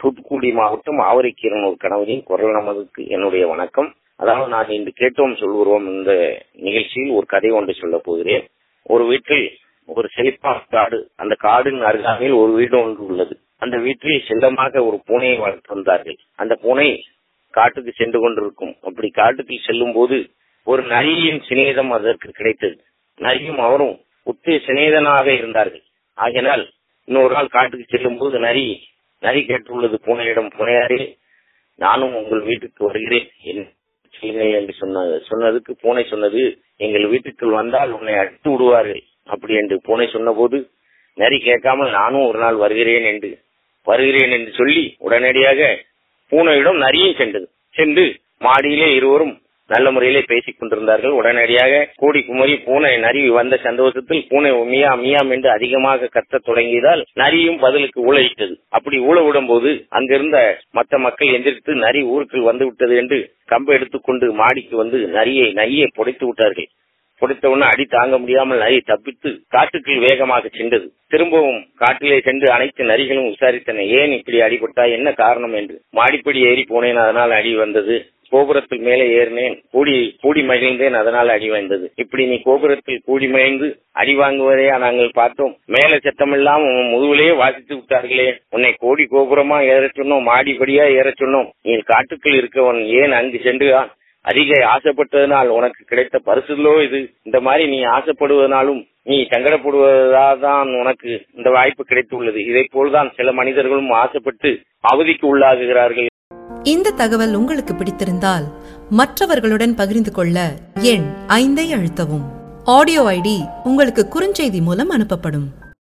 தூத்துக்குடி மாவட்டம் ஆவரைக்கீரனூர் கணவரின் குரல் நமதுக்கு என்னுடைய வணக்கம் அதாவது நான் இன்று கேட்டோம் சொல்கிறோம் இந்த நிகழ்ச்சியில் ஒரு கதை ஒன்று சொல்ல போகிறேன் ஒரு வீட்டில் ஒரு செழிப்பான காடு அந்த காடின் அருகாமையில் ஒரு வீடு ஒன்று உள்ளது அந்த வீட்டில் செல்லமாக ஒரு பூனையை வளர்த்து வந்தார்கள் அந்த பூனை காட்டுக்கு சென்று கொண்டிருக்கும் அப்படி காட்டுக்கு செல்லும் போது ஒரு நரியின் சிநேதம் அதற்கு கிடைத்தது நரியும் அவரும் உத்திய சிநேதனாக இருந்தார்கள் ஆகையினால் இன்னொரு நாள் காட்டுக்கு செல்லும் போது நரி நரி கேட்டுள்ளது பூனையிடம் பூனையாரே நானும் உங்கள் வீட்டுக்கு வருகிறேன் என்ன செய்யுங்கள் என்று சொன்ன சொன்னதுக்கு பூனை சொன்னது எங்கள் வீட்டுக்குள் வந்தால் உன்னை அடித்து விடுவார்கள் அப்படி என்று பூனை சொன்னபோது நரி கேட்காமல் நானும் ஒரு நாள் வருகிறேன் என்று வருகிறேன் என்று சொல்லி உடனடியாக பூனையிடம் நரியும் சென்றது சென்று மாடியிலே இருவரும் நல்ல முறையிலே பேசிக் கொண்டிருந்தார்கள் உடனடியாக கூடி குமரி பூனை நரி வந்த சந்தோஷத்தில் பூனை மியா மியாம் என்று அதிகமாக கத்தத் தொடங்கியதால் நரியும் பதிலுக்கு ஊழையிட்டது அப்படி ஊழ விடும் போது அங்கிருந்த மற்ற மக்கள் எந்திரித்து நரி ஊருக்குள் வந்து விட்டது என்று கம்பை எடுத்துக்கொண்டு மாடிக்கு வந்து நரியை நரியை புடைத்து விட்டார்கள் புடைத்தவுடனே அடி தாங்க முடியாமல் நரி தப்பித்து காட்டுக்குள் வேகமாக சென்றது திரும்பவும் காட்டிலே சென்று அனைத்து நரிகளும் விசாரித்தன ஏன் இப்படி அடிபட்டாய் என்ன காரணம் என்று மாடிப்படி ஏறி போனேன் அதனால் அடி வந்தது கோபுரத்தில் மேலே ஏறினேன் கூடி கூடி மகிழ்ந்தேன் அதனால் அடி வந்தது இப்படி நீ கோபுரத்தில் கூடி மகிழ்ந்து அடி வாங்குவதையா நாங்கள் பார்த்தோம் மேல சத்தமெல்லாம் உன் முதுவிலேயே வாசித்து விட்டார்களே உன்னை கோடி கோபுரமா ஏறச் சொன்னோம் மாடிப்படியா ஏறச் சொன்னோம் நீ காட்டுக்குள் இருக்கவன் ஏன் அங்கு சென்று அதிக ஆசைப்பட்டதனால் உனக்கு கிடைத்த பரிசுகளோ இது இந்த மாதிரி நீ ஆசைப்படுவதனாலும் நீ சங்கடப்படுவதால்தான் உனக்கு இந்த வாய்ப்பு கிடைத்துள்ளது இதை போல்தான் சில மனிதர்களும் ஆசைப்பட்டு அவதிக்கு உள்ளாகுகிறார்கள் இந்த தகவல் உங்களுக்கு பிடித்திருந்தால் மற்றவர்களுடன் பகிர்ந்து கொள்ள எண் ஐந்தை அழுத்தவும் ஆடியோ ஐடி உங்களுக்கு குறுஞ்செய்தி மூலம் அனுப்பப்படும்